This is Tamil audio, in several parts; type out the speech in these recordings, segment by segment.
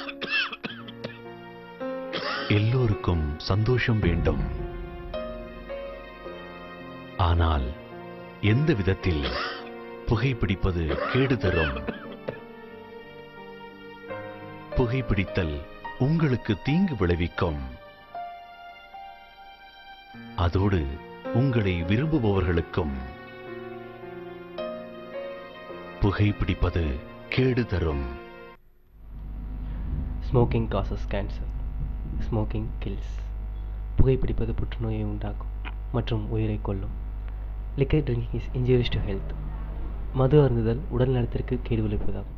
எல்லோருக்கும் சந்தோஷம் வேண்டும் ஆனால் எந்த விதத்தில் புகைப்பிடிப்பது கேடு தரும் புகைப்பிடித்தல் உங்களுக்கு தீங்கு விளைவிக்கும் அதோடு உங்களை விரும்புபவர்களுக்கும் புகைப்பிடிப்பது கேடு தரும் smoking causes cancer smoking kills புகைப்பிடிப்பது புற்றுநோயை உண்டாக்கும் மற்றும் உயிரை கொல்லும் liquor drinking is injuries to health மது அருந்துதல் உடல் நலத்திற்கு கேடு விளைவிப்பதாகும்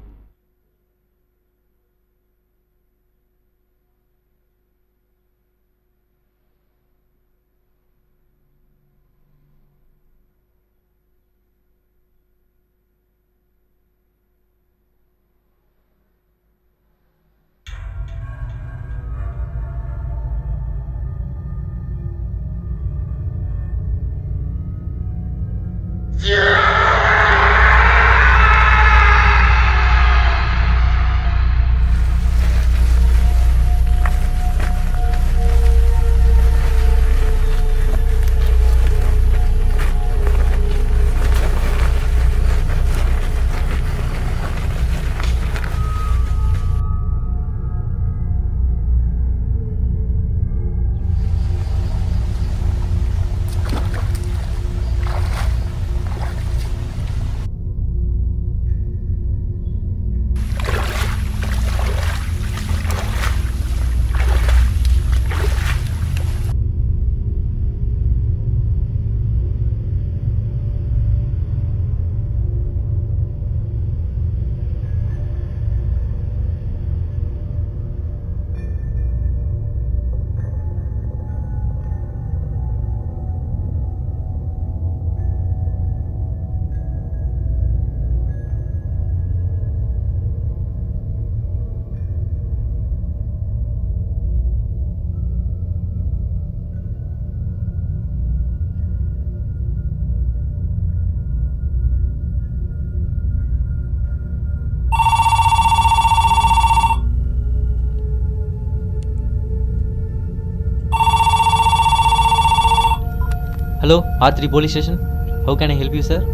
hello R three police station how can I help you sir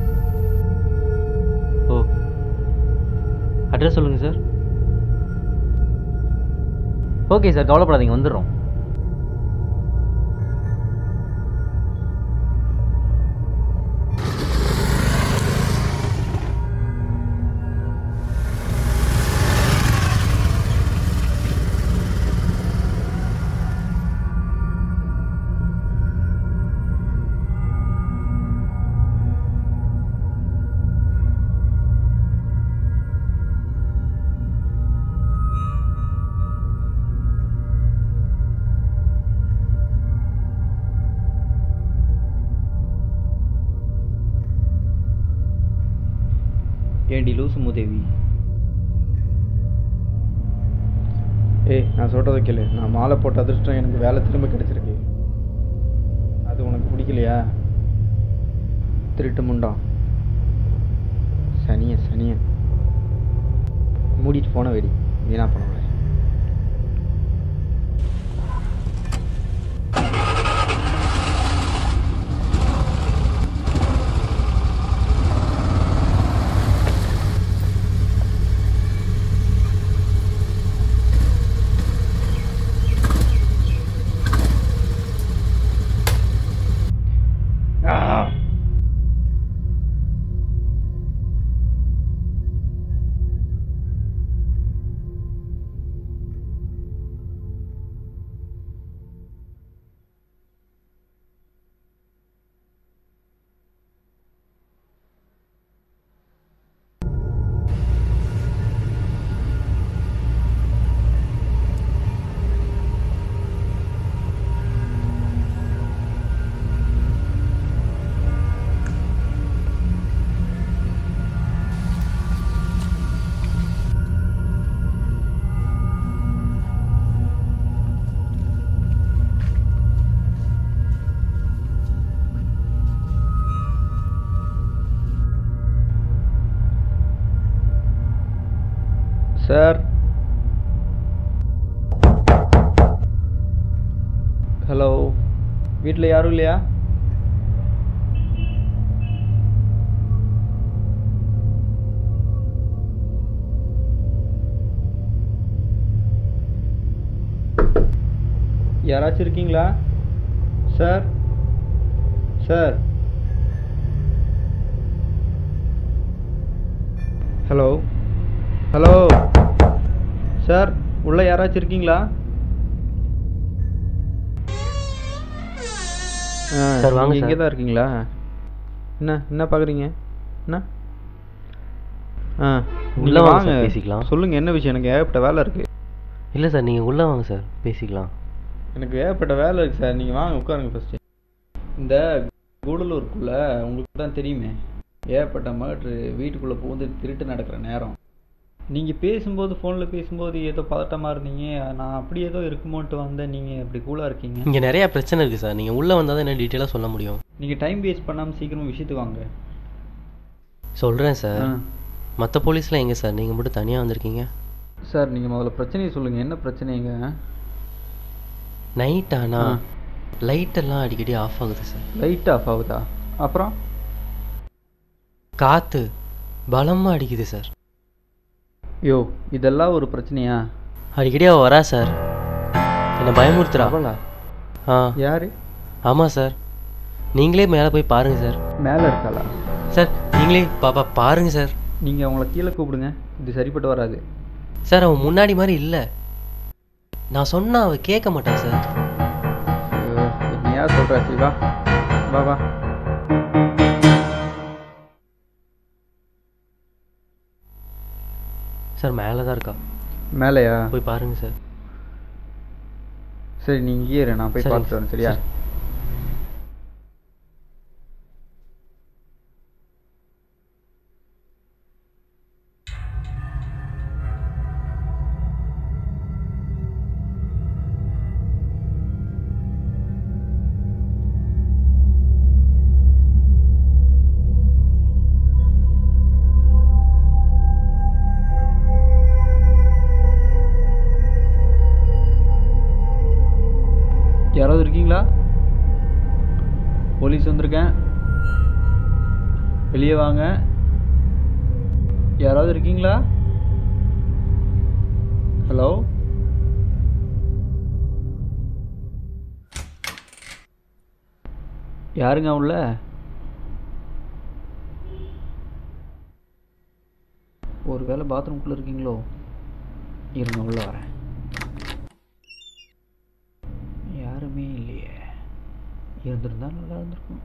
oh address சொல்லுங்கள் சார் ஓகே சார் கவலைப்படாதீங்க வந்துடுறோம் ஏண்டி லூசு மூதேவி ஏய் நான் சொல்கிறத கேளு நான் மாலை போட்ட அதிர்ஷ்டம் எனக்கு வேலை திரும்ப கிடைச்சிருக்கு அது உனக்கு பிடிக்கலையா திருட்டு முண்டம் சனிய சனிய மூடிட்டு போன வெடி வீணா பண்ணல சார் ஹலோ வீட்டில் யாரும் இல்லையா யாராச்சும் இருக்கீங்களா sir sir hello hello sir உள்ள யாராச்சும் இருக்கீங்களா சார், வாங்க இங்கே சார். தான் இருக்கீங்களா என்ன என்ன பார்க்குறீங்க என்ன ஆ உள்ள நீங்க வாங்க வாங்க சார், பேசிக்கலாம். சொல்லுங்கள் என்ன விஷயம் எனக்கு ஏகப்பட்ட வேலை இருக்குது இல்லை சார் நீங்கள் உள்ளே வாங்க சார் பேசிக்கலாம் எனக்கு ஏகப்பட்ட வேலை இருக்குது சார் நீங்கள் வாங்க உட்காருங்க ஃபஸ்ட்டு இந்த கூடலூருக்குள்ள உங்களுக்கு தான் தெரியுமே ஏகப்பட்ட மர்ட்ரு வீட்டுக்குள்ளே புகுந்து திருட்டு நடக்கிற நேரம் நீங்கள் பேசும்போது ஃபோனில் பேசும்போது ஏதோ பதட்டமாக இருந்தீங்க நான் அப்படி ஏதோ இருக்குமோன்ட்டு வந்தேன் நீங்கள் அப்படி கூலாக இருக்கீங்க இங்கே நிறையா பிரச்சனை இருக்குது சார் நீங்கள் உள்ளே வந்தால் தான் என்ன டீட்டெயிலாக சொல்ல முடியும் நீங்கள் டைம் வேஸ்ட் பண்ணாமல் சீக்கிரமாக விஷயத்துக்கு வாங்க சொல்கிறேன் சார் ஆ. மற்ற போலீஸ்லாம் எங்கே சார் நீங்கள் மட்டும் தனியாக வந்திருக்கீங்க சார் நீங்கள் முதல்ல பிரச்சனையை சொல்லுங்கள் என்ன பிரச்சனைங்க நைட் ஆனா ஆ. லைட்டெல்லாம் அடிக்கடி ஆஃப் ஆகுது சார் லைட் ஆஃப் ஆகுதா அப்புறம் காற்று பலமாக அடிக்குது சார் யோ இதெல்லாம் ஒரு பிரச்சனையா அடிக்கடி அவள் வரா சார் என்னை பயமுறுத்துறா அவளா ஆ யார் ஆமாம் சார் நீங்களே மேலே போய் பாருங்கள் சார் மேலே இருக்காளா சார் நீங்களே பாப்பா பாருங்க சார் நீங்கள் அவங்கள கீழே கூப்பிடுங்க இது சரிப்பட்டு வராது சார் அவன் முன்னாடி மாதிரி இல்லை நான் சொன்னா அவ கேட்க மாட்டான் சார் ஐயோ, என்னையா சொல்கிற சரி வா வா வா சார் மேலே தான் இருக்கா மேலேயா போய் பாருங்க சார் சரி நீ இங்கேயே இரு நான் போய் சரிங்க. பார்த்துட்டு வரேன் சரியா சரி. யாராவது இருக்கீங்களா போலீஸ் வந்திருக்கேன் வெளியே வாங்க யாராவது இருக்கீங்களா ஹலோ யாருங்க உள்ள ஒருவேளை பாத்ரூம்குள்ளே இருக்கீங்களோ இருங்க உள்ள வரேன் யாருமே இல்லையே இருந்திருந்தா நல்லா இருந்திருக்கும்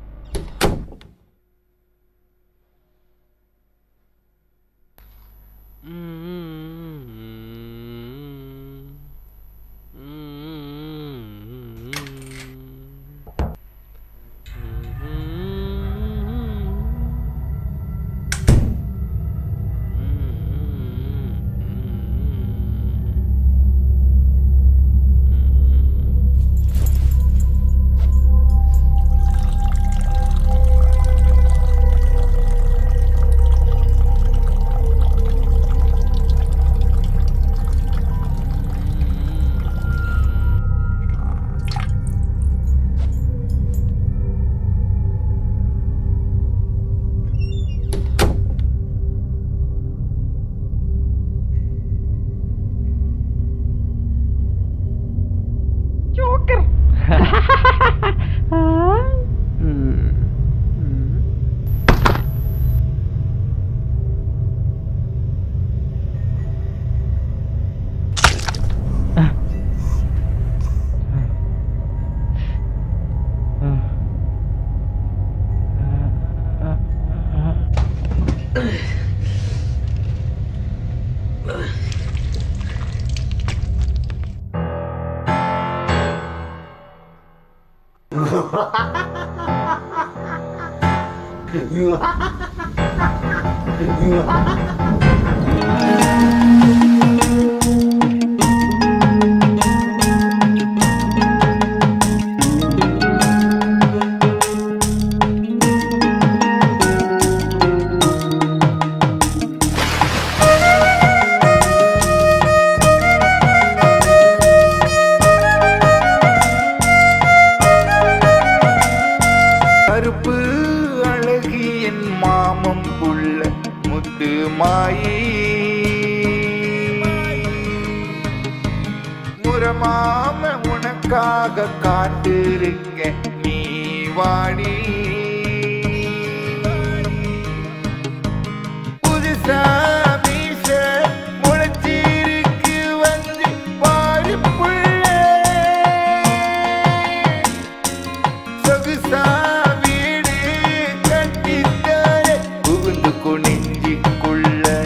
முறமாம உனக்காக காத்திருக்கேன் நீ வாடி புதுசா மீச முளைச்சிருக்கு வந்து பாரு புள்ளே சொகுசா வீடு கட்டித்தர புகுந்து நெஞ்சிக்குள்ள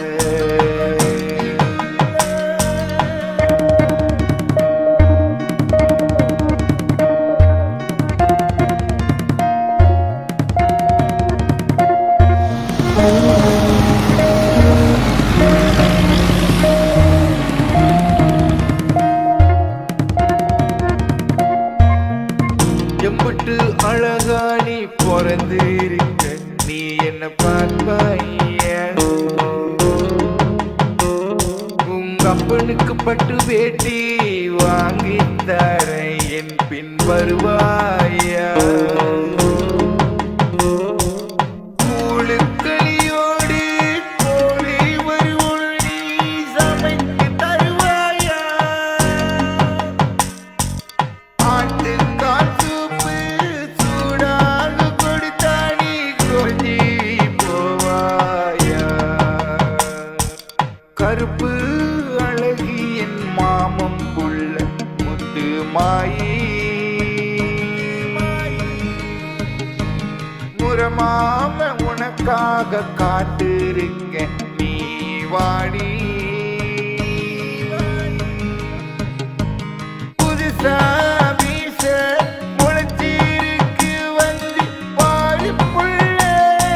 எம்பட்டு அழகா நீ பிறந்து இருக்க நீ என்ன பார்ப்பாய உங்க அப்பனுக்கு பட்டு வேட்டி வாங்கி தர என் பின் வருவாயா கூழுக்களியோடு கோழி வருவோடு நீ சமைத்து தருவாயா ஆட்டுக்கால் சூப்பு சூடாக கொடுத்தா நீ கொஞ்சி போவாயா கருப்பு அழகி என் மாமம் புள்ள முத்து மாயி முறமாம உனக்காக காத்திருக்கேன் நீ வாடி புதுசா மீச முளைச்சிருக்கு வந்து பாரு புள்ளே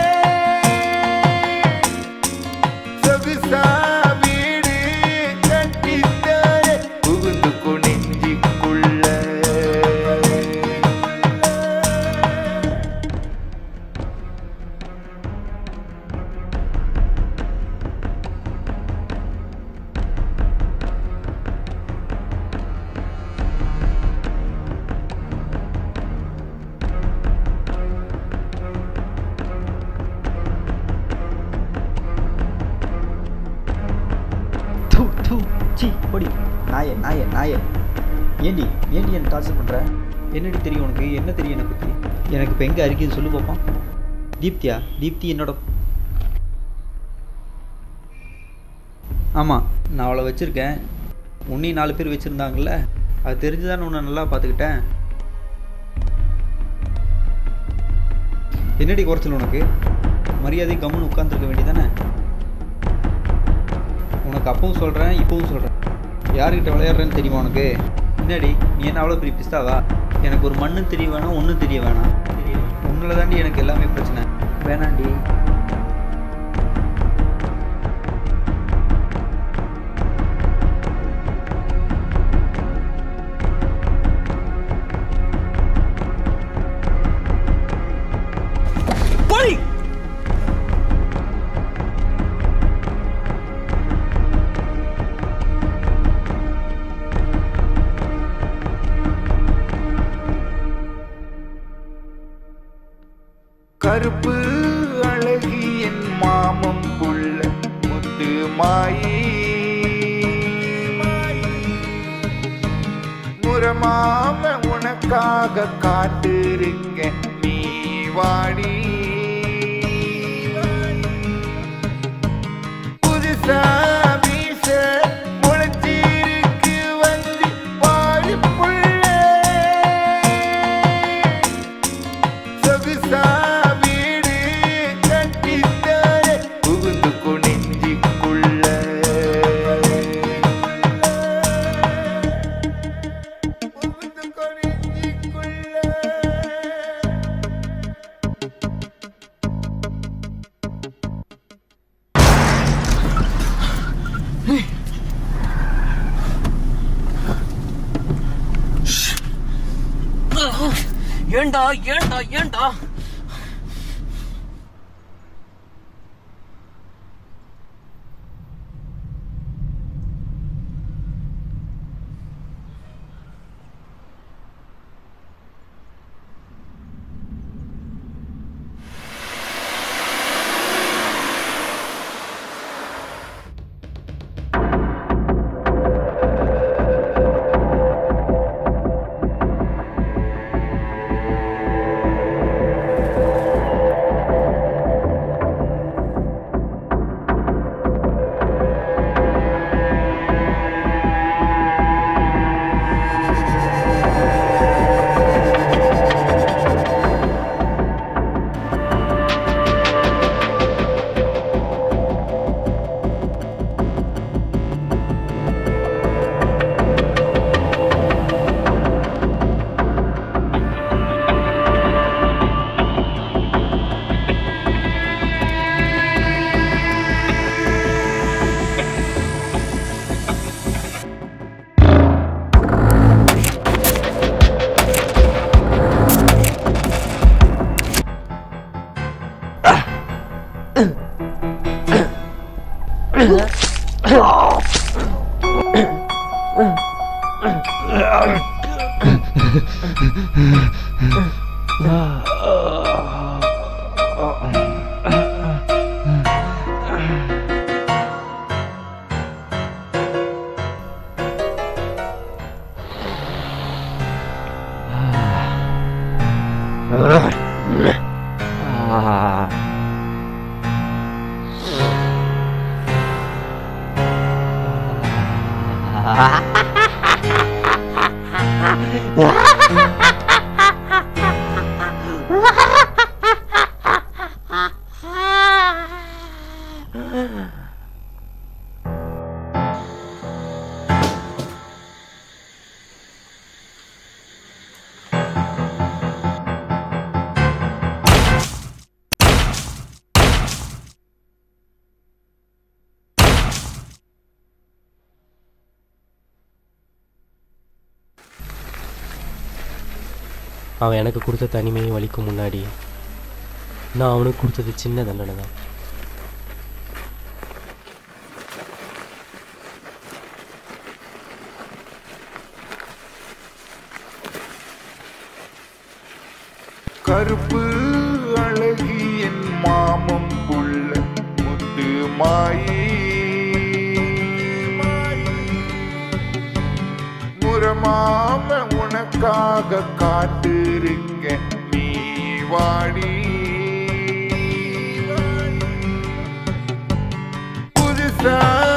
சொகுசா வீடு கட்டித்தர புகுந்து நெஞ்சிக்குள்ள தூ தூ சி பொடி நாயே நாயே நாயே ஏண்டி ஏண்டி என்ன டார்ச்சர் பண்ணுற என்னடி தெரியும் உனக்கு என்ன தெரியும் என்னை பற்றி எனக்கு இப்போ எங்கே அறிக்கைது சொல்லு பார்ப்போம் தீப்தியா தீப்தி என்னோட ஆமாம் நான் அவளை வச்சுருக்கேன் உன்னையும் நாலு பேர் வச்சுருந்தாங்கல்ல அது தெரிஞ்சுதானே உன்னை நல்லா பார்த்துக்கிட்டேன் என்னடி குறைச்சல் உனக்கு மரியாதை கம்முன்னு உட்காந்துருக்க வேண்டியதானே உனக்கு அப்பவும் சொல்கிறேன் இப்பவும் சொல்கிறேன் யாருக்கிட்ட விளையாடுறேன்னு தெரியுமா உனக்கு என்னடி நீ என்ன அவ்வளோ பெரிய பிஸ்தாவா எனக்கு ஒரு மண்ணும் தெரிய வேணாம் ஒன்றும் தெரிய வேணாம் உன்னால தாண்டி எனக்கு எல்லாமே பிரச்சனை வேணாண்டி கருப்பு அழகி என் மாமம் புள்ள முத்து மாயி முறமாம உனக்காக காத்திருக்கேன் நீ வாடி புதுசா மீச முளைச்சிருக்கு வந்து பாரு புள்ளே சொகுசா வீடு கட்டித்தர புகுந்து நெஞ்சிக்குள்ள புகுந்து நெஞ்சிக்குள்ள ஏண்டா ஏண்டா ஏண்டா அவன் எனக்கு கொடுத்த தனிமையும் வலிக்கும் முன்னாடி நான் அவனுக்கு கொடுத்தது சின்ன தண்டனை தான் கருப்பு அழகி என் மாமம் புள்ள முத்து மாயி முறமாம உனக்காக காத்திருக்க நீ வாடி புதுசா